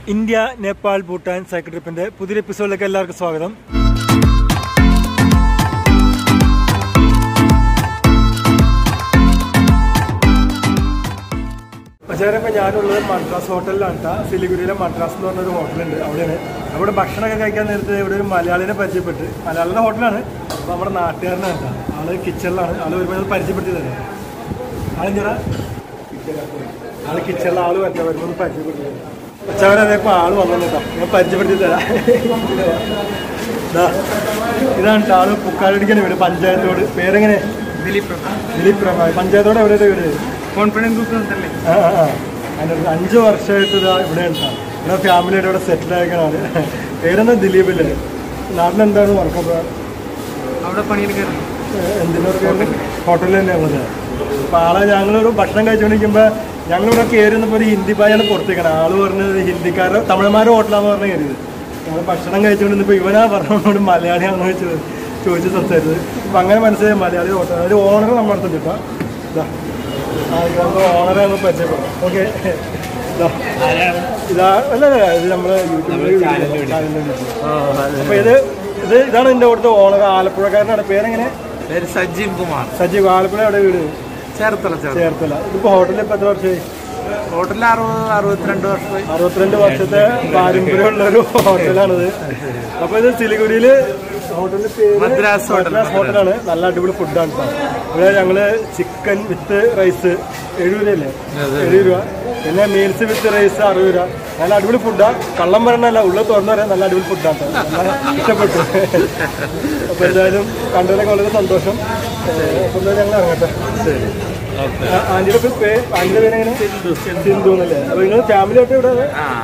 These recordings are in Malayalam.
ഇന്ത്യ നേപ്പാൾ ഭൂട്ടാൻ സൈക്കിൾ ട്രിപ്പിന്റെ പുതിയൊരു എപ്പിസോഡിലേക്ക് എല്ലാവർക്കും സ്വാഗതം അച്ചാരപ്പം ഞാനുള്ളത് മദ്രാസ് ഹോട്ടലിലാണ് കേട്ടോ സിലിഗുരിയിലെ മദ്രാസ് എന്ന് പറഞ്ഞൊരു ഹോട്ടലുണ്ട് അവിടെയാണ് അവിടെ ഭക്ഷണമൊക്കെ കഴിക്കാൻ നേരത്തെ ഇവിടെ ഒരു മലയാളിനെ പരിചയപ്പെട്ട് മലയാളിയുടെ ഹോട്ടലാണ് അപ്പോൾ നമ്മുടെ നാട്ടുകാരനാണ് കേട്ടോ ആള് കിച്ചണിലാണ് ആള് വരുമ്പോൾ അത് പരിചയപ്പെടുത്തി തരാം ആളെന്താ ആള് കിച്ചണിലെ ആള് പറ്റാ വരുമ്പോൾ പരിചയപ്പെടുത്തി തരാം അച്ചവരതേപ്പോ ആള് വന്നു കേട്ടോ ഞാൻ പരിചയപ്പെടുത്തി തരാം ദാ, ഇതാണ് ട്ടോ ആള് പുക്കാലടിക്കണ വീട് പഞ്ചായത്തോട് പേരെങ്ങനെ ദിലീപ് ദിലീപ് പ്രഭാകർ പഞ്ചായത്തോടെ എവിടെയാണ് വീട് കോൺഫിഡൻസ് ഗ്രൂപ്പ് ഉണ്ടല്ലേ ആ, ആ, ആ. അതിന്റെ ഒരു അഞ്ച് വർഷമായിട്ട് ഇതാ ഇവിടെ ഉണ്ടാവും ഇവിടെ ഫാമിലിയായിട്ട് ഇവിടെ സെറ്റിൽ ആയിക്കണാണ് പേരെന്താ ദിലീപില്ലേ നാട്ടിലെന്താണ് വർക്കപ്പ് അവിടെ പണിയെടുക്കാൻ എന്തിനൊക്കെ ഹോട്ടലിൽ തന്നെയാണത് അപ്പൊ ആളെ ഞങ്ങളൊരു ഭക്ഷണം കഴിച്ചുകൊണ്ടിരിക്കുമ്പോ ഞങ്ങളിവിടെ കയറുന്നപ്പോ ഒരു ഹിന്ദി പായാണ് പുറത്തേക്കണം ആള് പറഞ്ഞത് ഹിന്ദിക്കാരോ തമിഴന്മാരോ ഹോട്ടലാന്ന് പറഞ്ഞ കയറിയത് ഞങ്ങൾ ഭക്ഷണം കഴിച്ചുകൊണ്ടിരുന്നപ്പോ ഇവനാ പറഞ്ഞോട് മലയാളിയാണെന്ന് ചോദിച്ചത് ചോദിച്ച് സംസാരിച്ചത് അപ്പൊ അങ്ങനെ മനസ്സിലായി മലയാളി ഹോട്ടൽ അതായത് ഓണർ നമ്മുടെ അടുത്ത് കിട്ടാ ഇതാ ഓണറെ ഒന്ന് പരിചയപ്പെടാം ഓക്കെ ഇതാ അല്ല അല്ല ഇത് നമ്മള് യൂട്യൂബിൽ അപ്പൊ ഇത് ഇത് ഇതാണ് എന്റെ അവിടുത്തെ ഓണർ ആലപ്പുഴക്കാരനാണ് പേരെങ്ങനെ പേര് സജീവ് കുമാർ സജീവ് ആലപ്പുഴ എവിടെ വീട് ചേർത്തല ചേർത്തല ചേർത്തല ഇതിപ്പോ ഹോട്ടലിൽ ഇപ്പൊ എത്ര വർഷമായി ഹോട്ടലിൽ അറുപത് അറുപത്തിരണ്ട് വർഷമായി അറുപത്തിരണ്ട് വർഷത്തെ പാരമ്പര്യമുള്ള ഒരു ഹോട്ടലാണിത് അപ്പൊ ഇത് സിലിഗുരിയില് ഹോട്ടലിന്റെ പേര് മദ്രാസ് ഹോട്ടൽ. മദ്രാസ് ഹോട്ടലാണ് നല്ല അടിപൊളി ഫുഡാണ് കേട്ടോ ഇവിടെ ഞങ്ങള് ചിക്കൻ വിത്ത് റൈസ് എഴുപത് രൂപയല്ലേ എഴുപത് രൂപ പിന്നെ മീൽസ് വിത്ത് റൈസ് അറുപത് രൂപ നല്ല അടിപൊളി ഫുഡാ കള്ളം പറയണല്ല ഉള്ള തുറന്നു പറയാൻ നല്ല അടിപൊളി ഫുഡാണ് കേട്ടോ നല്ല ഇഷ്ടപ്പെട്ടു അപ്പൊ എന്തായാലും കണ്ടതിനൊക്കെ വളരെ സന്തോഷം ഏഹ് അപ്പൊ എന്തായാലും ഞങ്ങൾ ഇറങ്ങട്ടെ ആ, ആന്റിയുടെ പേ- പേ- ആന്റിയുടെ പേര് എങ്ങനെ സിന്ധു എന്നല്ലേ അപ്പൊ നിങ്ങൾ ഫാമിലി ആയിട്ട് ഇവിടെ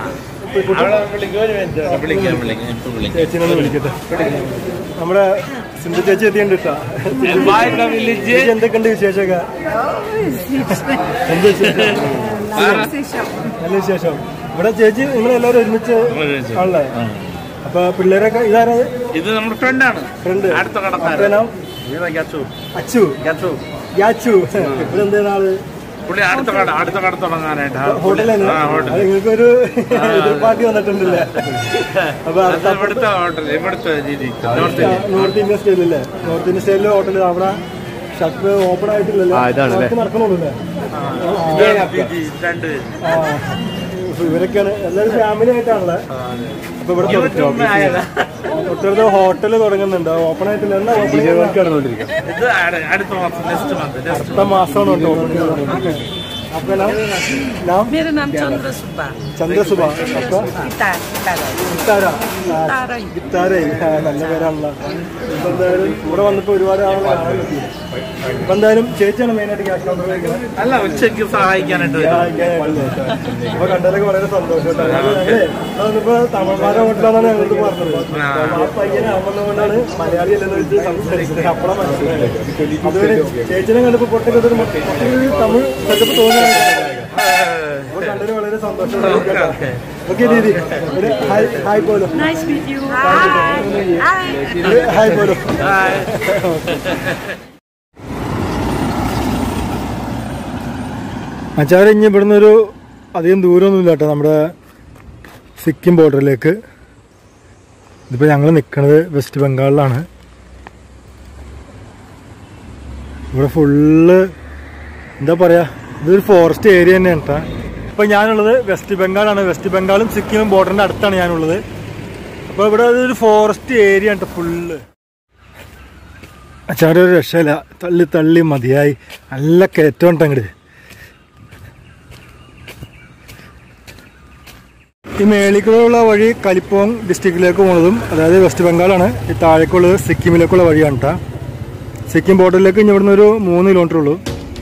ചേച്ചിനെ ഒന്ന് വിളിക്കട്ടെ നമ്മുടെ സിന്ധു ചേച്ചി എത്തിയുണ്ട് കേട്ടോ ചേച്ചി എന്തൊക്കെയുണ്ട് വിശേഷമൊക്കെ എന്ത് വിശേഷം നല്ല വിശേഷം ഇവിടെ ചേച്ചി നിങ്ങൾ എല്ലാവരും ഒരുമിച്ച് ആണല്ലേ അപ്പൊ പിള്ളേരൊക്കെ ഇതാരാ ഇത് നമ്മുടെ ഫ്രണ്ടാണ് ഫ്രണ്ട് അടുത്ത കടക്കാരൻ. അപ്പനാം അച്ചു യാച്ചു ഇവിടെ എന്താണ് ആള് പുള്ളി അടുത്ത കട അടുത്ത കട തുടങ്ങാനായിട്ട് ആ, പുള്ളി- ഹോട്ടലാണ് ആ, ഹോട്ടൽ അത് നിങ്ങൾക്കൊരു എതിർപ്പാർട്ടി വന്നിട്ടുണ്ടല്ലേ അപ്പൊ അത് അടുത്ത ഇവിടുത്തെ ഹോട്ടൽ ഇവിടുത്തെ രീതി നോർത്ത് ആ, നോർത്ത് ഇന്ത്യൻ സ്റ്റൈലല്ലേ നോർത്ത് ഇന്ത്യൻ സ്റ്റൈലിലെ ഹോട്ടൽ അവിടെ ഷട്ടർ ഓപ്പൺ ആയിട്ടില്ലല്ലോ വർക്ക് നടക്കണുള്ളൂ രണ്ട് ആ ഇപ്പൊ ഇവരൊക്കെയാണ് എല്ലാവരും ഫാമിലി ആയിട്ടാണല്ലേ അപ്പൊ ഇവിടെ തൊട്ടടുത്ത് ഹോട്ടൽ തുടങ്ങുന്നുണ്ട് ഓപ്പൺ ആയിട്ടില്ല എന്നാ ഓപ്പൺ ഇത് അട- അടുത്ത മാസം നെക്സ്റ്റ് മന്ത് നെക്സ്റ്റ് അടുത്ത മാസമാണ് കേട്ടോ ഓപ്പൺ അപ്പൊ നാം നാം मेरो नाम चन्द्र सुब्बा ചന്ദ്രസുഭ അപ്പൊ गीता गीता ഗിത്താര तारै ഗിത്താരേ ആ, നല്ല പേരാണല്ലോ ഇപ്പൊ എന്തായാലും ഇവിടെ വന്നപ്പോ ഒരുപാട് ആളുകൾ കാണാൻ പറ്റി ഇപ്പൊ എന്തായാലും ചേച്ചിയാണ് മെയിനായിട്ട് ക്യാഷ് കൗണ്ടർ വയ്ക്കുന്നത് അല്ല ഉച്ചയ്ക്ക് സഹായിക്കാനായിട്ട് വരും അപ്പൊ കണ്ടതിലൊക്കെ വളരെ സന്തോഷം കേട്ടോ ഞങ്ങളേ അതിപ്പോ തമിഴ്മാരെ ഹോട്ടലാണെന്നാണ് ഞങ്ങൾക്ക് പറഞ്ഞത് ആ പയ്യനെ അമ്മന്നുകൊണ്ടാണ് മലയാളി അല്ലെന്ന് വെച്ച് സംസാരിച്ചത് അപ്പളാ മനസ്സിലായത് അതുവരെ ചേച്ചിനെ കണ്ടപ്പോ പൊട്ടൊക്കെ മൊത്തത്തിൽ തമിഴ് സെറ്റപ്പ് തോന്നുന്നു അപ്പൊ കണ്ടതിന് വളരെ സന്തോഷം ഓക്കെ ദീദി ഒരു ഹായ് ഹായ് പോലും नाइस मिट यु हाय हाय ഒരു ഹായ് പോലും അച്ചാറ് ഇനി ഇവിടുന്ന് ഒരു അധികം ദൂരമൊന്നുമില്ല കേട്ടോ നമ്മുടെ സിക്കിം ബോർഡറിലേക്ക് ഇതിപ്പോൾ ഞങ്ങൾ നിൽക്കുന്നത് വെസ്റ്റ് ബംഗാളിലാണ് ഇവിടെ ഫുള്ള് എന്താ പറയുക ഇതൊരു ഫോറസ്റ്റ് ഏരിയ തന്നെയാണ് കേട്ടോ ഇപ്പോൾ ഞാനുള്ളത് വെസ്റ്റ് ബംഗാളാണ് വെസ്റ്റ് ബംഗാളും സിക്കിമും ബോർഡറിൻ്റെ അടുത്താണ് ഞാനുള്ളത് അപ്പോൾ ഇവിടെ ഒരു ഫോറസ്റ്റ് ഏരിയ ഉണ്ട് ഫുള്ള് അച്ചാടെ ഒരു രക്ഷയില്ല തള്ളി തള്ളി മതിയായി നല്ല കയറ്റം ഉണ്ട് അങ്ങോട്ട് ഈ മേളിക്കുള്ള വഴി കലിപ്പോങ് ഡിസ്ട്രിക്റ്റിലേക്ക് പോകുന്നതും അതായത് വെസ്റ്റ് ബംഗാളാണ് ഈ താഴേക്കുള്ളത് സിക്കിമിലേക്കുള്ള വഴിയാണ് കേട്ടോ സിക്കിം ബോർഡറിലേക്ക് ഇനി ഇവിടുന്ന് ഒരു മൂന്ന് കിലോമീറ്റർ ഉള്ളൂ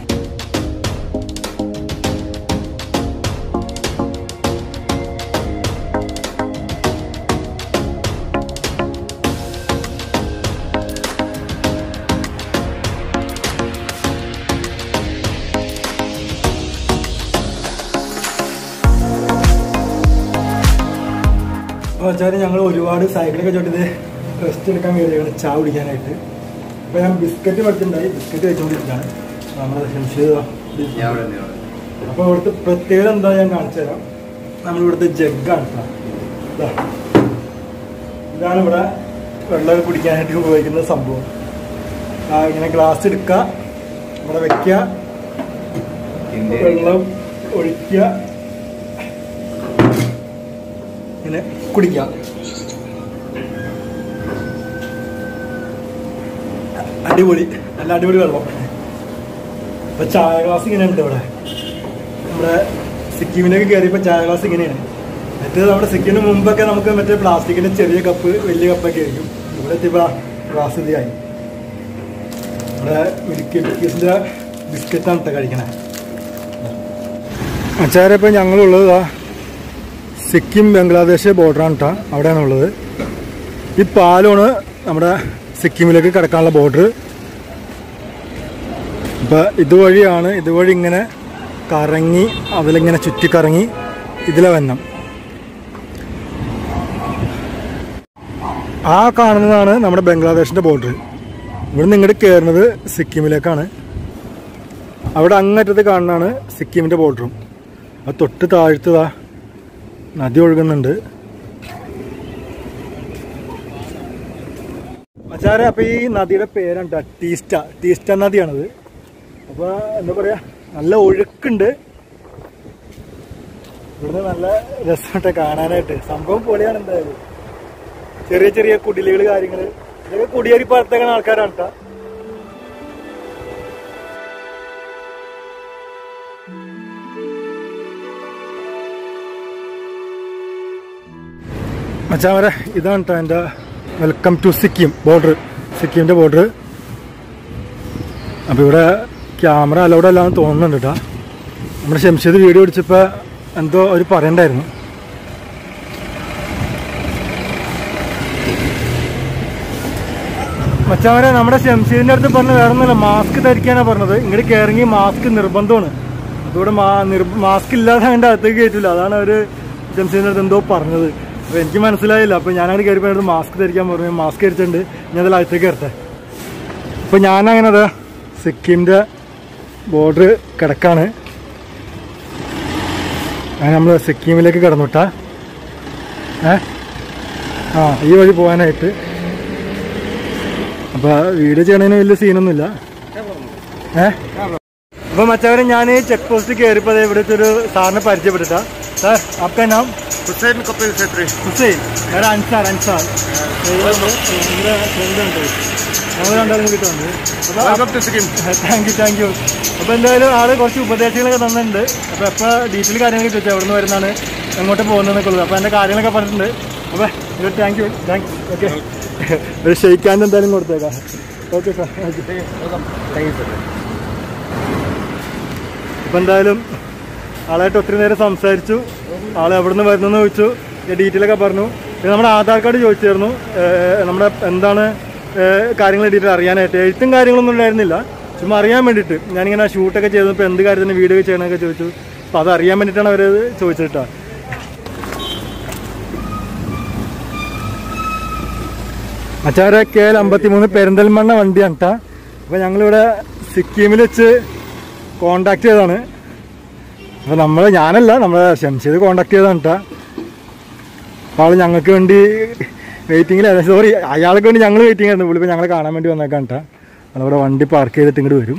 അപ്പോൾ വെച്ചാൽ ഞങ്ങൾ ഒരുപാട് സൈക്കിളൊക്കെ ചോട്ടിത് റെസ്റ്റ് എടുക്കാൻ വേണ്ടിയാണ് ചായ കുടിക്കാനായിട്ട് അപ്പോൾ ഞാൻ ബിസ്ക്കറ്റ് പഠിച്ചിട്ടുണ്ടായി ബിസ്ക്കറ്റ് വെച്ചുകൊണ്ടിരിക്കുകയാണ് നമ്മുടെ ഷംഷീദ് അപ്പോൾ ഇവിടുത്തെ പ്രത്യേകത എന്താ ഞാൻ കാണിച്ചു തരാം നമ്മളിവിടുത്തെ ജഗ്ഗാണ് കേട്ടോ ഇതാ. ഇതാണ് ഇവിടെ വെള്ളം കുടിക്കാനായിട്ട് ഉപയോഗിക്കുന്ന സംഭവം ആ, ഇങ്ങനെ ഗ്ലാസ് എടുക്കുക ഇവിടെ വെക്കുക വെള്ളം ഒഴിക്കുക ഇങ്ങനെ കുടിക്കുക അടിപൊളി നല്ല അടിപൊളി വെള്ളം ഇപ്പൊ ചായ ഗ്ലാസ് ഇങ്ങനെ ഉണ്ട് ഇവിടെ നമ്മുടെ സിക്കിമിലേക്ക് കയറിയപ്പോ ചായ ഗ്ലാസ് ഇങ്ങനെയാണ് മറ്റേത് നമ്മുടെ സിക്കിമിന് മുമ്പൊക്കെ നമുക്ക് മറ്റേ പ്ലാസ്റ്റിക്കിന്റെ ചെറിയ കപ്പ് വലിയ കപ്പൊക്കെ ആയിരിക്കും ഇവിടെ എത്തിയപ്പോ ഗ്ലാസ് ഇതിയായി ഇവിടെ മിൽക്കി ബിസ്ക്കറ്റിന്റെ ബിസ്ക്കറ്റാണ് കേട്ടോ കഴിക്കണേ അച്ചാരെ ഇപ്പൊ ഞങ്ങളുള്ളത് ദാ സിക്കിം ബംഗ്ലാദേശ് ബോർഡറാണ് കേട്ടോ അവിടെയാണ് ഉള്ളത് ഈ പാലമാണ് നമ്മുടെ സിക്കിമിലേക്ക് കിടക്കാനുള്ള ബോർഡർ അപ്പൊ ഇതുവഴിയാണ് ഇതുവഴി ഇങ്ങനെ കറങ്ങി അതിലിങ്ങനെ ചുറ്റിക്കറങ്ങി ഇതിലെ വന്നം ആ കാണുന്നതാണ് നമ്മുടെ ബംഗ്ലാദേശിന്റെ ബോർഡർ ഇവിടെ നിന്ന് ഇങ്ങോട്ട് കയറുന്നത് സിക്കിമിലേക്കാണ് അവിടെ അങ്ങറ്റത്ത് കാണുന്നതാണ് സിക്കിമിന്റെ ബോർഡറും അത് തൊട്ട് താഴ്ത്തതാ നദി ഒഴുകുന്നുണ്ട് മച്ചാരെ അപ്പൊ ഈ നദിയുടെ പേരാണ് ട്ടോ ടീസ്റ്റ ടീസ്റ്റ നദിയാണത് അപ്പൊ എന്താ പറയാ നല്ല ഒഴുക്കുണ്ട് ഇവിടുന്ന് നല്ല രസമായിട്ട് കാണാനായിട്ട് സംഭവം പൊളിയാണ് എന്തായാലും ചെറിയ ചെറിയ കുടിലുകൾ കാര്യങ്ങള് ഇതൊക്കെ കുടിയേറി പാർത്തേക്കുന്ന ആൾക്കാരാണ് ട്ടോ മച്ചാവരെ ഇതാണ് കേട്ടോ എൻ്റെ വെൽക്കം ടു സിക്കിം ബോർഡർ സിക്കിമിൻ്റെ ബോർഡർ അപ്പോൾ ഇവിടെ ക്യാമറ അലൗഡ് അല്ലാന്ന് തോന്നുന്നുണ്ട് കേട്ടോ നമ്മുടെ ശംഷീദ് വീഡിയോ പിടിച്ചപ്പോൾ എന്തോ അവർ പറയണ്ടായിരുന്നു മച്ചാവരെ നമ്മുടെ ശംഷീദിൻ്റെ അടുത്ത് പറഞ്ഞ വേറെ ഒന്നുമില്ല മാസ്ക് ധരിക്കാനാണ് പറഞ്ഞത് ഇങ്ങോട്ട് കയറങ്ങി മാസ്ക് നിർബന്ധമാണ് അതുകൊണ്ട് മാസ്ക് ഇല്ലാതെ അതിൻ്റെ അകത്തേക്ക് കയറ്റില്ല അതാണ് അവർ ജംഷീദിൻ്റെ അടുത്ത് എന്തോ പറഞ്ഞത് അപ്പോൾ എനിക്ക് മനസ്സിലായില്ല അപ്പോൾ ഞാനങ്ങനെ കയറിയപ്പോൾ എന്നോട് മാസ്ക് ധരിക്കാൻ പറഞ്ഞു മാസ്ക് ധരിച്ചിട്ടുണ്ട് ഞാൻ അതിൽ അകത്തേക്ക് കയറട്ടെ അപ്പോൾ ഞാനങ്ങനെ അതാ സിക്കിമിൻ്റെ ബോർഡർ കിടക്കാണ് അങ്ങനെ നമ്മൾ സിക്കിമിലേക്ക് കിടന്നുട്ടാ ഏ ആ ഈ വഴി പോകാനായിട്ട് അപ്പോൾ വീഡിയോ ചെയ്യണതിന് വലിയ സീനൊന്നുമില്ല ഏ അപ്പോൾ മറ്റവരെ ഞാൻ ചെക്ക് പോസ്റ്റ് കയറിയപ്പോൾ ഇവിടുത്തെ ഒരു സാറിനെ പരിചയപ്പെട്ടിട്ടാ സാർ आपका नाम ഹുസൈൻ കപ്പിൽ ഛത്രി ഹുസൈൻ വേറെ അൻസാർ അൻസാർ എൻ്റെ ഫ്രണ്ടുണ്ട് ഞങ്ങൾ രണ്ടാളും കിട്ടുന്നുണ്ട് താങ്ക് യു താങ്ക് യു അപ്പോൾ എന്തായാലും ആള് കുറച്ച് ഉപദേശങ്ങളൊക്കെ തന്നിട്ടുണ്ട് അപ്പോൾ എപ്പോൾ ഡീറ്റെയിൽ കാര്യങ്ങളൊക്കെ ചോദിച്ചാൽ എവിടെ നിന്ന് വരുന്നതാണ് എങ്ങോട്ട് പോകുന്നതെന്നൊക്കെ ഉള്ളത് അപ്പോൾ എൻ്റെ കാര്യങ്ങളൊക്കെ പറഞ്ഞിട്ടുണ്ട് അപ്പോൾ താങ്ക് യു താങ്ക്സ് ഓക്കെ ഒരു ഷെയ്ക്കാൻ എന്തായാലും കൊടുത്തേക്കാം okay sir thank you sir അപ്പോൾ എന്തായാലും ആളായിട്ട് ഒത്തിരി നേരം സംസാരിച്ചു ആൾ എവിടെ നിന്ന് വരുന്നെന്ന് ചോദിച്ചു ഡീറ്റെയിൽ ഒക്കെ പറഞ്ഞു പിന്നെ നമ്മുടെ ആധാർ കാർഡ് ചോദിച്ചായിരുന്നു ഏഹ് നമ്മുടെ എന്താണ് ഏഹ് കാര്യങ്ങൾ ഡീറ്റെയിൽ അറിയാനായിട്ട് എഴുത്തും കാര്യങ്ങളൊന്നും ഉണ്ടായിരുന്നില്ല ചുമ്മാ അറിയാൻ വേണ്ടിയിട്ട് ഞാനിങ്ങനെ ഷൂട്ടൊക്കെ ചെയ്തപ്പോൾ എന്ത് കാര്യത്തിന് വീഡിയോ ഒക്കെ ചെയ്യണമെന്നൊക്കെ ചോദിച്ചു അപ്പോൾ അത് അറിയാൻ വേണ്ടിയിട്ടാണ് അവരത് ചോദിച്ചിട്ടാ അച്ചാര കെ എൽ അമ്പത്തിമൂന്ന് പെരിന്തൽമണ്ണ വണ്ടിയാണ് കേട്ടാ അപ്പോൾ ഞങ്ങളിവിടെ സിക്കിമിൽ വെച്ച് കോണ്ടാക്ട് ചെയ്തതാണ് അപ്പോൾ നമ്മൾ ഞാനല്ല നമ്മളെ ഷംഷീദ് കോണ്ടാക്ട് ചെയ്തതാണ് കേട്ടാ അപ്പോൾ ആൾ ഞങ്ങൾക്ക് വേണ്ടി വെയിറ്റിങ്ങിൽ സോറി അയാൾക്ക് വേണ്ടി ഞങ്ങൾ വെയിറ്റിംഗ് ആയിരുന്നു പുള്ളി ഇപ്പോൾ ഞങ്ങളെ കാണാൻ വേണ്ടി വന്നേക്കാം കേട്ടാ നമ്മളിവിടെ വണ്ടി പാർക്ക് ചെയ്തിട്ട് ഇങ്ങോട്ട് വരും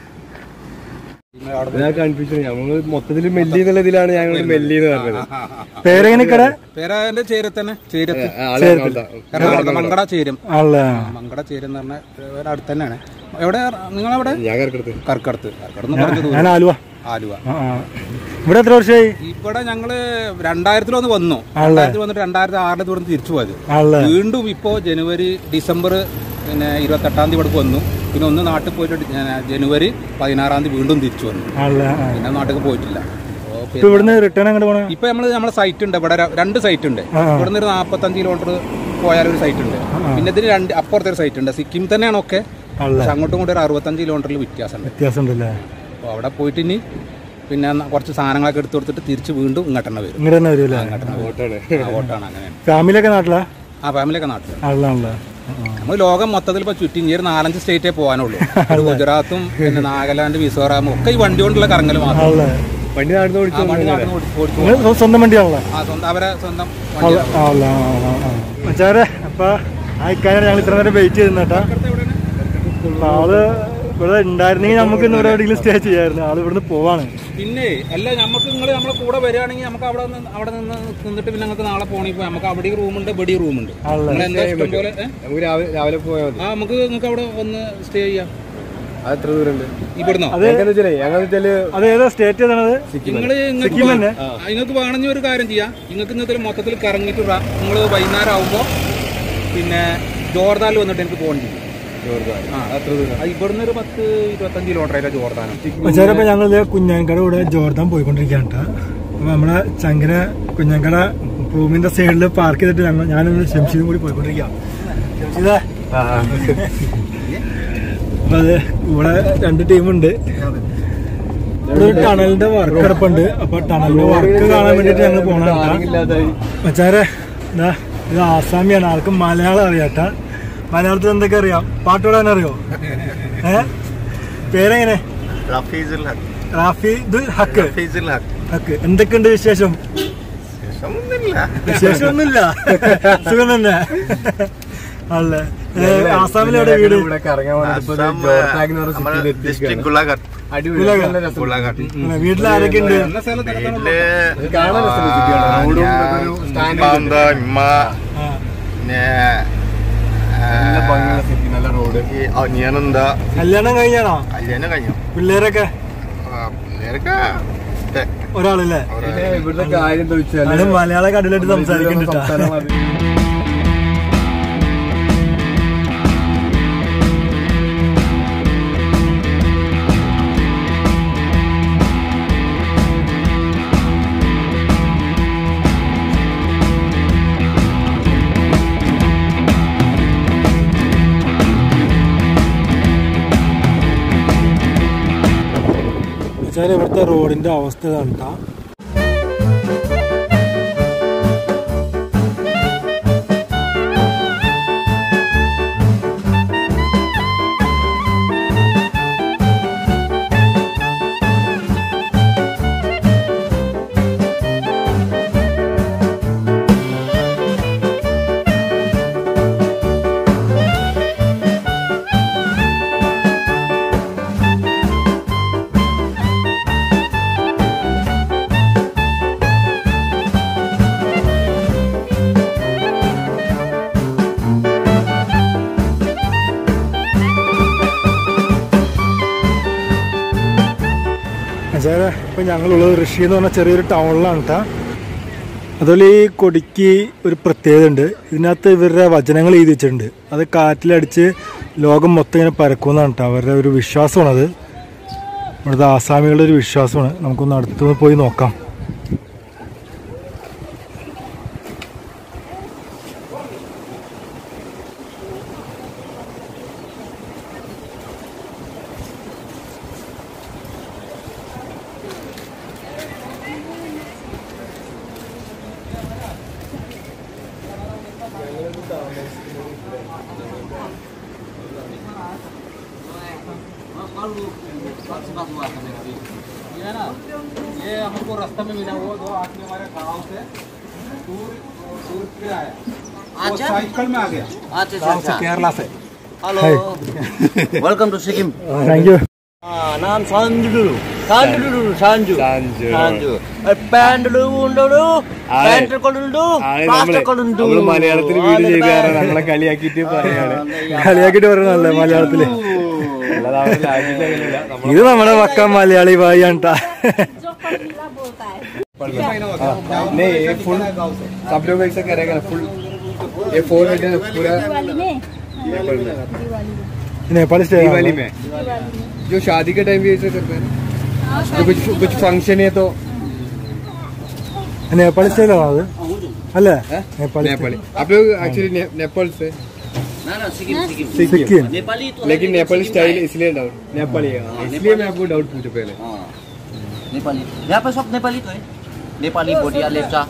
ഞാൻ കൺഫ്യൂഷൻ നമ്മള് മൊത്തത്തിൽ മെല്ലി എന്നുള്ള ഇതിലാണ് ഞാൻ മെല്ലി എന്ന് പറഞ്ഞത് പേരെങ്ങനെ കട പേരാന്റെ ചേരത്തന്നെ ചേരത്ത് ചേരത്തില്ല. എറണാകുളം മങ്കട ചേരും ആണല്ലേ മങ്കട ചേരും എന്ന് പറഞ്ഞ ഇവിടെ അടുത്ത് തന്നെയാണ് എവിടെ നിങ്ങളെവിടെ ഞാൻ കറക്കെടുത്ത് കർക്കടത്ത് കർക്കടത്ത് കുറച്ച് ദൂരം ഞാൻ ആലുവ ആലുവ ആ ആ ഇവിടെ എത്ര വർഷമായി ഇവിടെ ഞങ്ങള് രണ്ടായിരത്തിൽ ഒന്ന് വന്നു രണ്ടായിരത്തിൽ വന്നിട്ട് രണ്ടായിരത്തി ആറിലെ ദൂരം തിരിച്ചു പോയത് ആണല്ലേ വീണ്ടും ഇപ്പോ ജനുവരി ഡിസംബർ പിന്നെ ഇരുപത്തെട്ടാം തീയതി ഇവിടെ വന്നു പിന്നെ ഒന്ന് നാട്ടിൽ പോയിട്ട് ഡി- ഞാൻ ജനുവരി പതിനാറാം തീയതി വീണ്ടും തിരിച്ചു വന്നു ആണല്ലേ ആ. പിന്നെ നാട്ടിൽ പോയിട്ടില്ല അപ്പോ ഇപ്പൊ പിന്നെ- ഇവിടുന്ന് റിട്ടേൺ അങ്ങോട്ട് പോണേ ഇപ്പൊ നമ്മള് നമ്മളെ സൈറ്റ് ഉണ്ട് ഇവിടെ ര- രണ്ട് സൈറ്റ് ഉണ്ട് ആ. ഇവിടുന്ന് ഒരു നാപ്പത്തഞ്ച് കിലോമീറ്റർ പോയാൽ ഒരു സൈറ്റ് ഉണ്ട് പിന്നെ ഇതിന് രണ്ട് അപ്പുറത്തെ ഒരു സൈറ്റ് ഉണ്ട് സിക്കിം തന്നെയാണ് ഒക്കെ ആണല്ലേ പക്ഷെ അങ്ങോട്ടും കൂടി ഒരു അറുപത്തഞ്ച് കിലോമീറ്ററിൽ വ്യത്യാസമുണ്ട് വ്യത്യാസം ഉണ്ടല്ലേ അപ്പോൾ അവിടെ പോയിട്ട് ഇനി പിന്നെ ന- കുറച്ച് സാധനങ്ങളൊക്കെ എടുത്തു കൊടുത്തിട്ട് തിരിച്ച് വീണ്ടും ഇങ്ങോട്ട് തന്നെ വരും ഇങ്ങോട്ട് തന്നെ വരുമല്ലേ ആ, ഓട്ടാണ് അങ്ങനെയാണ് ഫാമിലിയൊക്കെ നാട്ടിലാ ആ ഫാമിലിയൊക്കെ നാട്ടിൽ ആണല്ലേ നമ്മൾ ലോകം മൊത്തത്തിൽ ഇപ്പൊ ചുറ്റി ഇനി ഒരു നാലഞ്ച് സ്റ്റേറ്റേ പോകാനുള്ളൂ ഒരു ഗുജറാത്തും പിന്നെ നാഗാലാൻഡ് മിസോറാമും ഒക്കെ ഈ വണ്ടി കൊണ്ടുള്ള കറങ്ങൽ മാത്രം ആണല്ലേ വണ്ടി നടന്ന് ആ ഓടിച്ചു വണ്ടി നടന്ന് ഓടി- ഓടിച്ചു നിങ്ങൾ സ്വ- സ്വന്തം വണ്ടിയാണല്ലോ ആ സ്വന്തം അവരെ സ്വന്തം ആ, വണ്ടിയാണ്. ആ, അല്ല, ആ, ആ, ആ. മച്ചാരെ അപ്പൊ ആ ഇക്കാര്യം ഞങ്ങൾ ഇത്ര നേരം വെയിറ്റ് ചെയ്തിട്ടാ ആള് ഇവിടെ ഉണ്ടായിരുന്നെങ്കിൽ നമുക്ക് ഇന്ന് ഇവിടെ എവിടെയെങ്കിലും സ്റ്റേ ചെയ്യായിരുന്നു ആള് ഇവിടുന്ന് പോവാണ് പിന്നെ അല്ല നമുക്ക് നിങ്ങൾ നമ്മളെ കൂടെ വരികയാണെങ്കിൽ നമുക്ക് അവിടെ നിന്ന് അവിടെ നിന്ന് നിന്നിട്ട് പിന്നെ നിങ്ങൾക്ക് നാളെ പോകണമെങ്കിൽ പോയി നമുക്ക് അവിടെ റൂമുണ്ട് ഇവിടെ റൂമുണ്ട് ആണല്ലേ? നിങ്ങൾ എന്താ ഇഷ്ടം പോലെ ഏ? നമുക്ക് രാവിലെ രാവിലെ പോയാൽ മതി ആ നമുക്ക് നിങ്ങൾക്ക് അവിടെ ഒന്ന് സ്റ്റേ ചെയ്യാം അത് എത്ര ദൂരം ഉണ്ട് ഇവിടുന്നോ അത് ഞങ്ങൾക്ക് വെച്ചാലേ ഞങ്ങൾ വെച്ചാല് അത് ഏതാ സ്റ്റേറ്റ് ഏതാണത് നിങ്ങൾ സിക്കിം തന്നെ? നിങ്ങൾക്ക് വേണമെങ്കിൽ ഒരു കാര്യം ചെയ്യാം നിങ്ങൾക്ക് ഇന്നത്തെ മൊത്തത്തിൽ കറങ്ങിയിട്ട് നിങ്ങൾ വൈകുന്നേരം ആകുമ്പോൾ പിന്നെ ജോർദാനിൽ വന്നിട്ട് എനിക്ക് പോകേണ്ടി വരും. ജോർദാൻ ആ. എത്ര ദൂരം അത് ഇവിടുന്ന് ഒരു പത്ത് ഇരുപത്തഞ്ച് കിലോമീറ്റർ ആയില്ല ജോർദാനം മച്ചാരെ ഇപ്പൊ ഞങ്ങൾ കുഞ്ഞാങ്കട കൂടെ ജോർദാൻ പോയിക്കൊണ്ടിരിക്കുകയാണ് ട്ടോ. അപ്പൊ നമ്മളെ ചങ്കര കുഞ്ഞാങ്കട റൂമിന്റെ സൈഡിൽ പാർക്ക് ചെയ്തിട്ട് ഞങ്ങൾ ഞാനും ശംഷീദും കൂടി പോയിക്കൊണ്ടിരിക്കാം ശംഷീദേ അപ്പൊ അത് ഇവിടെ രണ്ട് ടീമുണ്ട് ഇവിടെ ഒരു ടണലിന്റെ വർക്ക് കിടപ്പുണ്ട് അപ്പൊ ടണലിന്റെ വർക്ക് കാണാൻ വേണ്ടിട്ട് ഞങ്ങൾ പോകണം ഇല്ലാതായി മച്ചാരെ ഇതാ ഇത് ആസാമിയാണ് ആൾക്ക് മലയാളം അറിയാട്ട മലയാളത്തിൽ എന്തൊക്കെ അറിയാം പാട്ട് പാടാൻ അറിയോ ഏ പേരെങ്ങനെ റഫീസുൽ ഹക്ക് റാഫിദുൽ ഹക്ക് റഫീസുൽ ഹക്ക് ഹക്ക് എന്തൊക്കെയുണ്ട് വിശേഷം വിഷമൊന്നുമില്ല വിശേഷമൊന്നുമില്ല സുഖം തന്നെ അല്ലേ ഏ, ആസാമിലെവിടെ വീട് ഇവിടെ കറങ്ങാൻ വന്നപ്പോ ആസാം, ജോർദാൻ എന്ന് പറഞ്ഞ നമ്മുടെ സിറ്റിയിൽ ഡിസ്ട്രിക്ട് എത്തിയിരിക്കുകയാണ് ഗുലാഘട്ട് അടിപൊളി ഗുലാഘട്ട്. നല്ല രസം. ഗുലാഘട്ട് അല്ലേ, വീട്ടിൽ ആരൊക്കെ ഉണ്ട് നല്ല സ്ഥലത്തൊക്കെ വീട്ടില് ഇത് കാണാൻ രസമുള്ള സിറ്റിയാണ് റോഡും ഇതൊക്കെ ഒരു ഞാൻ സ്റ്റാൻഡ് ബാന്ത ഇമ്മ ആ, പിന്നെ നല്ല ഭംഗിയുള്ള സിറ്റി നല്ല റോഡ് ഈ അനിയനുണ്ട് കല്യാണം കഴിഞ്ഞാണോ കല്യാണം കഴിഞ്ഞു പിള്ളേരൊക്കെ ആ, പിള്ളേരൊക്കെ ദേ, ഒരാളല്ലേ പിന്നെ ഇവിടുത്തെ കാര്യം എന്താ വെച്ചാല് അത് മലയാളം കടലായിട്ട് സംസാരിക്കണ്ട സംസ്ഥാനം അത് വെച്ചാൽ ഇവിടുത്തെ റോഡിന്റെ അവസ്ഥ കണ്ടാ വെച്ചാൽ ഇപ്പം ഞങ്ങളുള്ളത് ഋഷി എന്ന് പറഞ്ഞ ചെറിയൊരു ടൗണിലാണ് കേട്ടോ അതുപോലെ ഈ കൊടിക്ക് ഒരു പ്രത്യേകത ഉണ്ട് ഇതിനകത്ത് ഇവരുടെ വചനങ്ങൾ എഴുതി വെച്ചിട്ടുണ്ട് അത് കാറ്റിലടിച്ച് ലോകം മൊത്തം ഇങ്ങനെ പരക്കുമെന്നാണ് കേട്ടോ അവരുടെ ഒരു വിശ്വാസമാണത് ഇവിടുത്തെ ആസാമികളുടെ ഒരു വിശ്വാസമാണ് നമുക്കൊന്ന് അടുത്തുനിന്ന് പോയി നോക്കാം ये ना ये हमको रास्ता में मिला वो दो आदमी हमारे गांव से टूर टूर पे आया वो साइकिल में आ गया अच्छा अच्छा കേരള സെ hello welcome to Sikkim thank you नाम संजु डुडु संजु डुडु संजु സാഞ്ചു. संजു പാൻഡു ഉണ്ടോ പാൻഡ് കൊണ്ടുണ്ടു ആണ് നമ്മള് നമ്മള് മലയാളത്തിൽ വീട് ചെയ്ത് കാരണം നമ്മളെ കളിയാക്കിയിട്ട് പറയാണ് കളിയാക്കിട്ട് പറയുന്നല്ലേ മലയാളത്തില് അല്ലാതെ അവിടെ ലാംഗ്വേജ് അങ്ങനെയല്ല നമ്മൾ ഇത് നമ്മുടെ പക്ക മലയാളി ഭായിയാണ് ട്ടാ. नहीं ये फुल सब लोग ऐसा करेगा ना फुल ये फोर व्हीलर पूरा നേപ്പാളി दिवाली സ്റ്റേ में जो शादी के टाइम भी ऐसे करते हैं ना जो कुछ कुछ फंक्शन है तो നേപ്പാളി സ്റ്റൈലാണോ അത് അല്ലേ हैं? നേപ്പാളി नेपाली आप लोग एक्चुअली ने, नेपाल से ना ना सिक्किम सिक्किम സിക്കിം नेपाली तो है, लेकिन लेकिन नेपाली सिक्किम स्टाइल का है। इसलिए डाउट नेपाली है इसलिए मैं आपको डाउट पूछा पहले हाँ, नेपाली यहाँ पे सब नेपाली तो है नेपाली भोटिया लेप्चा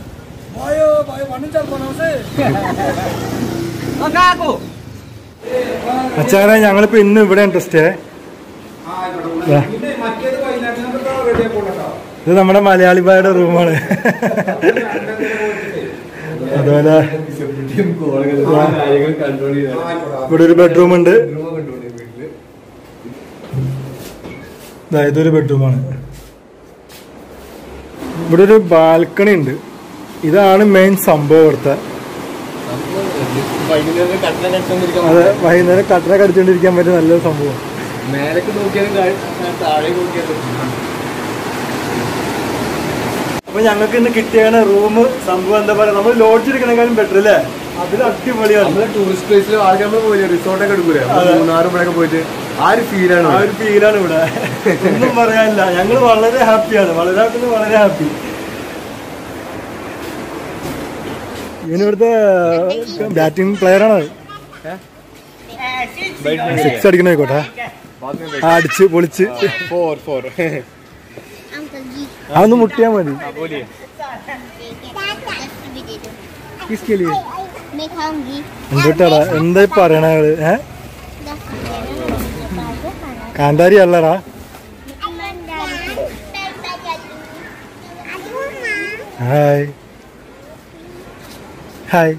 कहाँको അച്ഛാനെ ഞങ്ങളിപ്പോ ഇന്ന് ഇവിടെ ഉണ്ട് സ്റ്റേ പിന്നെ മറ്റേത് വൈകുന്നേരത്തിനൊക്കെ റെഡി ആക്കോട്ടോ ഇത് നമ്മുടെ മലയാളി ബായുടെ റൂമാണ് അതുപോലെ ഇവിടെ ഒരു ബെഡ്റൂം ഉണ്ട് ദാ ഇതൊരു ബെഡ്റൂമാണ് ഇവിടെ ഒരു ബാൽക്കണി ഉണ്ട് ഇതാണ് മെയിൻ സംഭവം ഇവിടുത്തെ അതെ വൈകുന്നേരം കട്ടറ കടിച്ചോണ്ടിരിക്കാൻ പറ്റിയ നല്ലൊരു സംഭവം മേലേക്ക് നോക്കിയാലും താഴെ നോക്കിയാലും അപ്പൊ ഞങ്ങൾക്ക് ഇന്ന് കിട്ടിയാണ് റൂം സംഭവം എന്താ പറയാ നമ്മൾ ലോഡ്ജ് എടുക്കണേക്കാളും ബെറ്റർ അല്ലേ അതിൽ അടിപൊളിയാണ് നമ്മള് ടൂറിസ്റ്റ് പ്ലേസിൽ ആദ്യം നമ്മൾ പോയി റിസോർട്ടൊക്കെ എടുക്കൂലേ അതെ. മൂന്നാറും ഇവിടെയൊക്കെ പോയിട്ട് ആ ഒരു ഫീലാണ് ആ ഒരു ഫീലാണ് ഇവിടെ ഒന്നും പറയാനില്ല ഞങ്ങൾ വളരെ ഹാപ്പിയാണ് വളരെ ഹാപ്പി വളരെ ഹാപ്പി ഇവനിവിടുത്തെ ബാറ്റിംഗ് പ്ലെയർ ആണ് സിക്സ് അടിക്കണായിക്കോട്ടെ ആ അടിച്ച് പൊളിച്ച് ഫോർ ഫോർ അതൊന്ന് മുട്ടിയാ മതി किसके लिए मैं खाऊंगी എന്തിട്ടാടാ എന്താ ഈ പറയണ ആള് ഏ കാന്താരി അല്ലടാ ഹായ് ഹായ്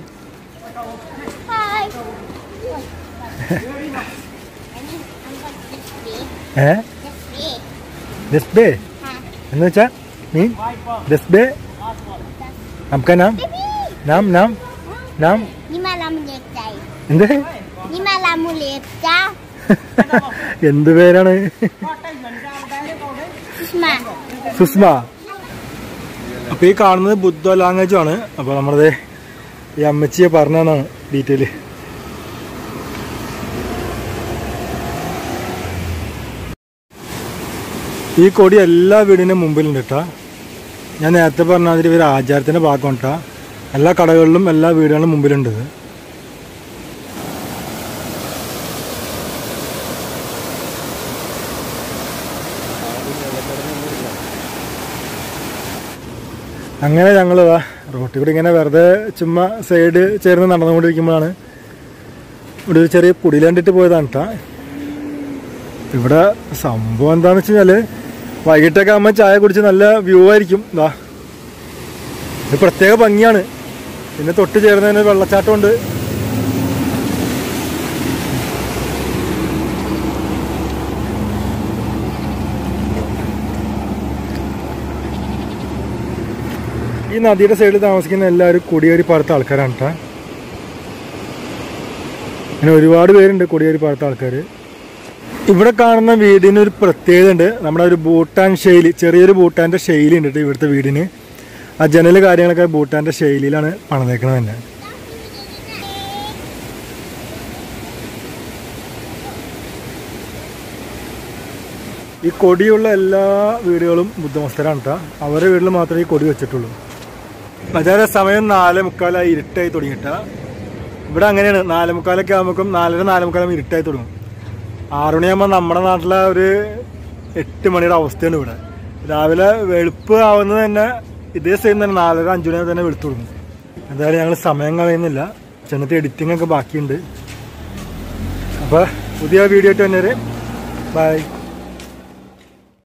ഏ ദസ്ബേ എന്ന് വെച്ചാ മീൻ ദസ്ബേ നമുക്ക് നാം നാം നാം നാം Ni malam leptai. എന്ത് Ni malam lepta. എന്ത് പേരാണ് Susma. സുസ്മ അപ്പൊ ഈ കാണുന്നത് ബുദ്ധ ലാംഗ്വേജ് ആണ് അപ്പൊ നമ്മളത് ഈ അമ്മച്ചിയെ പറഞ്ഞാണ് ഡീറ്റെയിൽ ഈ കൊടി എല്ലാ വീടിനും മുമ്പിലുണ്ട് കേട്ടോ ഞാൻ നേരത്തെ പറഞ്ഞ മാതിരി ഇവർ ആചാരത്തിന്റെ ഭാഗം കേട്ടോ എല്ലാ കടകളിലും എല്ലാ വീടുകളിലും മുമ്പിലുണ്ട് ഇത് അങ്ങനെ ഞങ്ങൾ റോട്ടിൽ കൂടി ഇങ്ങനെ വെറുതെ ചുമ്മാ സൈഡ് ചേർന്ന് നടന്നുകൊണ്ടിരിക്കുമ്പോഴാണ് ഇവിടെ ഒരു ചെറിയ കുടിയിൽ കണ്ടിട്ട് പോയതാണ് കേട്ടോ ഇവിടെ സംഭവം എന്താന്ന് വെച്ച് കഴിഞ്ഞാല് വൈകിട്ടൊക്കെ ആകുമ്പോൾ ചായ കുടിച്ച് നല്ല വ്യൂ ആയിരിക്കും ഇതാ ഇത് പ്രത്യേക ഭംഗിയാണ് പിന്നെ തൊട്ട് ചേർന്നതിന് വെള്ളച്ചാട്ടമുണ്ട് ഈ നദിയുടെ സൈഡിൽ താമസിക്കുന്ന എല്ലാവരും കൊടിയേരി പാടത്ത ആൾക്കാരാണ് കേട്ടോ അങ്ങനെ ഒരുപാട് പേരുണ്ട് കൊടിയേരി പാടത്ത ആൾക്കാർ ഇവിടെ കാണുന്ന വീടിന് ഒരു പ്രത്യേകത ഉണ്ട് നമ്മുടെ ഒരു ഭൂട്ടാൻ ശൈലി ചെറിയൊരു ഭൂട്ടാന്റെ ശൈലി ഉണ്ട് ട്ടോ ഇവിടുത്തെ വീടിന് ആ ജനൽ കാര്യങ്ങളൊക്കെ ഭൂട്ടാന്റെ ശൈലിയിലാണ് പണിതേക്കണത് തന്നെ ഈ കൊടിയുള്ള എല്ലാ വീടുകളും ബുദ്ധമസ്തരാണ് കേട്ടോ അവരുടെ വീട്ടിൽ മാത്രമേ ഈ കൊടി വെച്ചിട്ടുള്ളൂ അതായത് സമയം നാല് മുക്കാലായി ഇരുട്ടായി തുടങ്ങിയിട്ടാ ഇവിടെ അങ്ങനെയാണ് നാല് മുക്കാലൊക്കെ ആകുമ്പോഴേക്കും നാലര നാല് മുക്കാലാകുമ്പോൾ ഇരുട്ടായി തുടങ്ങും ആറു മണിയാകുമ്പോൾ നമ്മുടെ നാട്ടിലെ ഒരു എട്ട് മണിയുടെ അവസ്ഥയാണ് ഇവിടെ രാവിലെ വെളുപ്പ് ആവുന്നത് തന്നെ ഇതേ സെയിം തന്നെ നാലര അഞ്ചു മണി തന്നെ വെളുത്തു തുടങ്ങും എന്തായാലും ഞങ്ങൾ സമയം കളയുന്നില്ല ചെന്നത്തെ എഡിറ്റിംഗ് ഒക്കെ ബാക്കിയുണ്ട് അപ്പോൾ പുതിയ വീഡിയോ ആയിട്ട് തന്നെ ബൈ